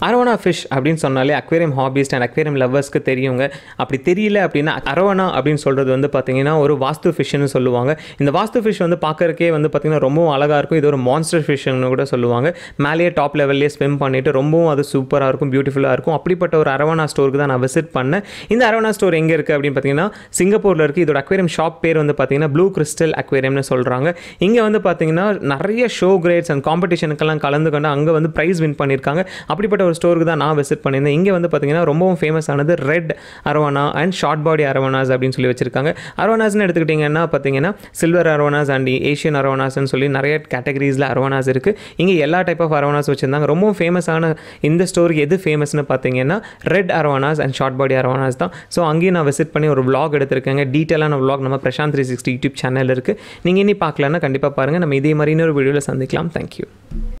arowana fish அப்படின்னு சொன்னாலே aquarium hobbyist and aquarium லவ்வர்ஸ்க்கு தெரியுங்க அப்படி தெரியல அப்படின்னா அரவணா அப்படின்னு சொல்கிறது வந்து பார்த்தீங்கன்னா ஒரு வாஸ்து ஃபிஷ்னு சொல்லுவாங்க இந்த வாஸ்து ஃபிஷ் வந்து பார்க்கறக்கே வந்து பார்த்தீங்கன்னா ரொம்பவும் அழகாக இருக்கும் இது ஒரு மான்ஸ்டர் ஃபிஷ்னு கூட சொல்லுவாங்க மேலேயே டாப் லெவல்லே ஸ்விம் பண்ணிட்டு ரொம்பவும் அது சூப்பராக இருக்கும் பியூட்டிஃபுல்லாக இருக்கும் அப்படிப்பட்ட ஒரு அரவணா ஸ்டோருக்கு தான் நான் விசிட் பண்ணேன் இந்த அரவணா ஸ்டோர் எங்கே இருக்குது அப்படின்னு பார்த்தீங்கன்னா சிங்கப்பூரில் இருக்குது இதோட அக்வேரியம் ஷாப் பேர் வந்து பார்த்தீங்கன்னா ப்ளூ கிறிஸ்டல் அக்வேரியம்னு சொல்கிறாங்க இங்கே வந்து பார்த்தீங்கன்னா நிறைய ஷோ கிரேட்ஸ் அண்ட் காம்படிஷனுக்கெல்லாம் கலந்துக்கொண்டு அங்கே வந்து ப்ரைஸ் வின் பண்ணியிருக்காங்க அப்படிப்பட்ட ஒரு ஸ்டோருக்கு தான் நான் விசிட் பண்ணியிருந்தேன் இங்கே வந்து பார்த்தீங்கன்னா ரொம்பவும் ஃபேமஸ் ஆனது red arowana and short body arowanas அப்படின்னு சொல்லி வச்சிருக்காங்க அரவணாஸ்னு எடுத்துக்கிட்டிங்கன்னா பார்த்தீங்கன்னா சில்வர் அரவணாஸ் அண்ட் ஏஷியன் அரவணாஸ்னு சொல்லி நிறைய கேட்டகரிஸில் அரவணாஸ் இருக்குது இங்கே எல்லா டைப் ஆஃப் அரவணாஸ் வச்சுருந்தாங்க ரொம்பவும் ஃபேமஸான இந்த ஸ்டோருக்கு எது ஃபேமஸ்னு பார்த்தீங்கன்னா red arowanas and short body arowanas தான் ஸோ அங்கேயும் நான் விசிட் பண்ணி ஒரு vlog எடுத்திருக்கேங்க டீட்டெயிலான vlog நம்ம Prashanth three sixty YouTube channel இருக்குது நீங்கள் இனி பார்க்கலன்னா கண்டிப்பாக பாருங்கள் நம்ம இதே மாதிரி இன்னொரு வீடியோவில் சந்திக்கலாம் தேங்க்யூ